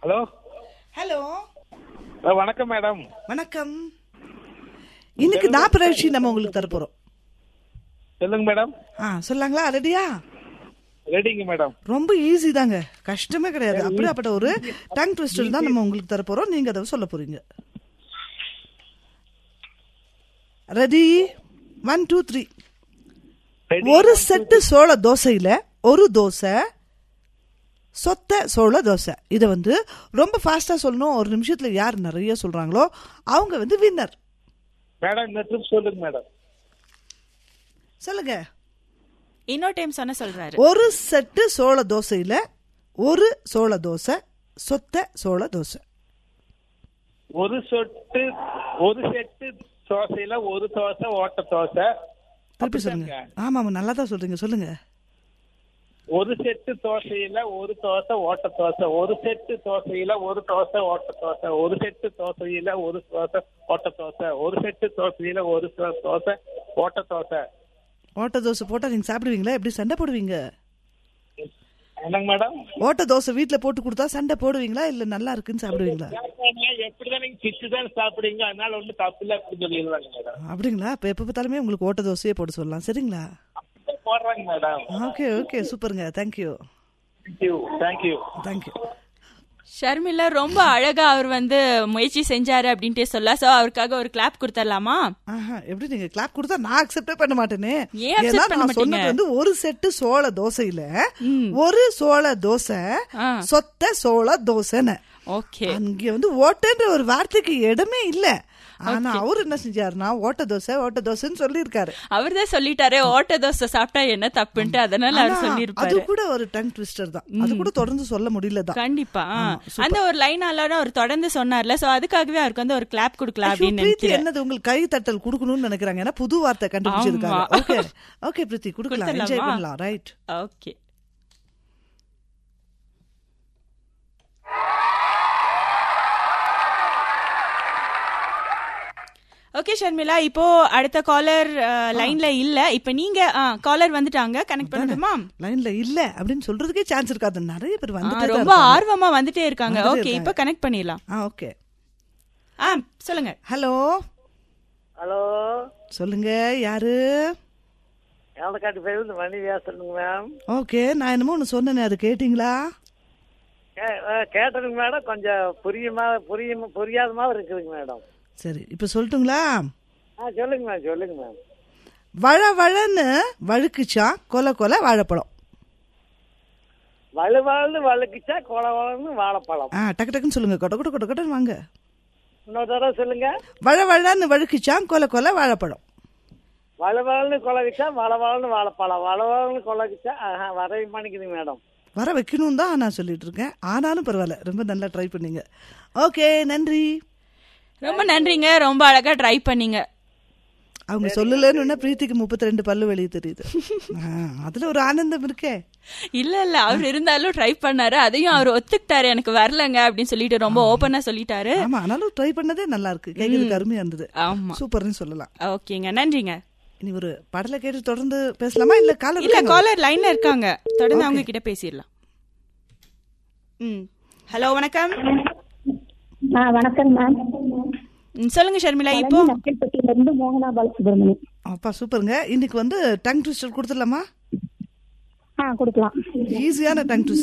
Hello hello அஹ், வணக்கம் madam வணக்கம் இன்னைக்கு நாப்பராட்சி நம்ம உங்களுக்கு தர போறோம் சொல்லுங்க மேடம் ஆ சொல்லாங்களா ரெடியா ரெடிங்க மேடம் ரொம்ப ஈஸி தாங்க கஷ்டமே கிடையாது அப்படியாப்பட்ட ஒரு டங் ட்விஸ்டர் தான் நம்ம உங்களுக்கு தர போறோம் நீங்க அதை சொல்ல போறீங்க ready one two three Ready? ஒரு செட்டு சோள தோசையில ஒரு தோசை சொத்த சோள தோசை இதை வந்து ரொம்ப ஃபாஸ்டா சொல்லணும் ஒரு நிமிஷத்துல யார் நிறைய சொல்றாங்களோ அவங்க வந்து வின்னர் மேடம் இந்த ட்ரிப் சொல்லுங்க மேடம் சொல்லுங்க இன்னொரு டைம் சொன்ன சொல்றாரு ஒரு செட்டு சோள தோசையில ஒரு சோள தோசை சொத்த சோள தோசை ஒரு சொட்டு ஒரு செட்டு தோசையில ஒரு தோசை ஓட்ட தோசை திருப்பி சொல்லுங்க ஆமா ஆமா நல்லா தான் சொல்றீங்க சொல்லுங்க ஒரு செட்டு தோசையில ஒரு தோசை ஓட்ட தோசை ஒரு செட்டு தோசையில ஒரு தோசை ஓட்ட தோசை ஒரு செட்டு தோசையில ஒரு தோசை ஓட்ட தோசை ஒரு செட்டு தோசையில ஒரு தோ- தோசை ஓட்ட தோசை ஓட்ட தோசை போட்டா நீங்க சாப்பிடுவீங்களா எப்படி சண்டை போடுவீங்க என்னங்க மேடம் ஓட்ட தோசை வீட்ல போட்டு கொடுத்தா சண்டை போடுவீங்களா இல்ல நல்லா இருக்குன்னு சாப்பிடுவீங்களா எப்படிதான் நீங்க பிச்சு தான் சாப்பிடுறீங்க அதனால ஒண்ணு தப்பு இல்ல அப்படின்னு சொல்லிடுவாங்க மேடம் அப்படிங்களா இப்ப எப்ப பார்த்தாலுமே உங்களுக்கு ஓட்ட தோசையே போட்டு சொல்லலாம் சரிங்களா அப்படிதான் போடுறாங்க மேடம் ஓகே ஓகே சூப்பருங்க thank you thank you thank you thank you Sharmila ரொம்ப அழகா அவர் வந்து முயற்சி செஞ்சாரு அப்படின்ட்டு சொல்ல சோ அவருக்காக ஒரு கிளாப் கொடுத்துடலாமா ஆஹா எப்படி நீங்க கிளாப் கொடுத்தா நான் அக்செப்டே பண்ண மாட்டேனே ஏன் accept ஏன்னா பண்ண நான் மாட்டீங்க? சொன்னது வந்து ஒரு செட்டு சோள தோசையில ஒரு சோள தோசை ஆ. சொத்த சோள தோசைன்னு ஓகே அங்க வந்து ஓட்டன்ற ஒரு வார்த்தைக்கு இடமே இல்ல ஆனா அவர் என்ன செஞ்சாருன்னா ஓட்ட தோசை ஓட்ட தோசைன்னு சொல்லியிருக்காரு அவர் தான் சொல்லிட்டாரே ஓட்ட தோசை சாப்பிட்டா என்ன தப்புன்ட்டு அதனால அவர் ஆனா, அது சொல்லியிருப்பாரு கூட ஒரு டங் ட்விஸ்டர் தான் அது கூட தொடர்ந்து சொல்ல முடியல தான் கண்டிப்பா ஆ. அந்த ஒரு லைன் அல்லாட அவர் தொடர்ந்து சொன்னார்ல சோ அதுக்காகவே அவருக்கு வந்து ஒரு கிளாப் கொடுக்கலாம் அப்படின்னு பிரீத்தி நினைக்கிறேன் என்னது உங்களுக்கு கை தட்டல் கொடுக்கணும்னு நினைக்கிறாங்க ஏன்னா புது வார்த்தை கண்டுபிடிச்சிருக்காங்க ஆமா. ஓகே ஓகே பிரீத்தி கொடுக்கலாம் என்ஜாய் கொடுத்துடலாமா? பண்ணலாம் ரைட் ஓகே ஓகே ஷர்மிளா இப்போ அடுத்த காலர் லைன்ல இல்ல இப்ப நீங்க காலர் வந்துட்டாங்க கனெக்ட் பண்ணட்டுமா லைன்ல இல்ல அப்படின்னு சொல்றதுக்கே சான்ஸ் இருக்காது நிறைய பேர் ஆ, வந்துட்டே தான் ரொம்ப இருக்காங்க. ஆர்வமா வந்துட்டே இருக்காங்க வந்துட்டே ஓகே இப்ப கனெக்ட் பண்ணிடலாம் ஆ ஓகே ஆ சொல்லுங்க ஹலோ ஹலோ சொல்லுங்க யாரு ஏலக்காட்டு பேர் இந்த மணி பேசுறேங்க மேம் ஓகே நான் என்னமோ ஒன்று சொன்னேனே அது கேட்டிங்களா கே- ஆ, கேட்டதுங்க மேடம் கொஞ்சம் புரியுமா புரியுமா புரியாத மாதிரி இருக்குதுங்க மேடம் சரி இப்போ சொல்லட்டுங்களா ஆ சொல்லுங்க மேம் சொல்லுங்க மேம் வழ வழன்னு வழுக்குச்சா கொலை கொலை வாழைப்பழம் வலு வளர்ந்து வழுக்குச்சா கொலை வளர்ந்து வாழைப்பழம் ஆ டக்கு டக்குன்னு சொல்லுங்க கொட்ட கொட்ட கொட்ட கொட்டன்னு வாங்க இன்னொரு தடவை சொல்லுங்க வழ வழன்னு வழுக்குச்சா கொலை கொலை வாழைப்பழம் வலு வளர்ந்து கொலைக்குச்சா வள வளர்ந்து வாழைப்பழம் வள வளர்ந்து கொலைக்குச்சா ஆஹா வரவே மாட்டேங்குதுங்க மேடம் வர வைக்கணும் தான் நான் சொல்லிட்டு இருக்கேன் ஆனாலும் பரவாயில்ல ரொம்ப நல்லா ட்ரை பண்ணீங்க ஓகே நன்றி ரொம்ப நன்றிங்க ரொம்ப அழகா ட்ரை பண்ணீங்க அவங்க சொல்லலன்னு பிரீத்திக்கு முப்பத்தி ரெண்டு பல்லு வெளியே தெரியுது ஆ, அதுல ஒரு ஆனந்தம் இருக்கே இல்ல இல்ல அவர் இருந்தாலும் ட்ரை பண்ணாரு அதையும் அவர் ஒத்துக்கிட்டாரு எனக்கு வரலங்க அப்படின்னு சொல்லிட்டு ரொம்ப ஓபனா சொல்லிட்டாரு ஆமா ஆனாலும் ட்ரை பண்ணதே நல்லா இருக்கு கேட்கறதுக்கு அருமையா இருந்தது ஆமா சூப்பர்னு சொல்லலாம் ஓகேங்க நன்றிங்க இனி ஒரு பாடலை கேட்டு தொடர்ந்து பேசலாமா இல்ல கால இல்ல காலர் லைன்ல இருக்காங்க தொடர்ந்து அவங்க கிட்ட பேசிடலாம் ம் ஹலோ வணக்கம் ஆ வணக்கம் மேம் ம், சொல்லுங்க ஷர்மிளா இப்போ நக்கல்பட்டியில இருந்து மோகனா பாலசுப்ரமணி அப்பா சூப்பருங்க இன்னைக்கு வந்து டங் ட்விஸ்டர் கொடுத்துடலாமா ஆ கொடுக்கலாம் ஈஸியான டங் ட்விஸ்டர்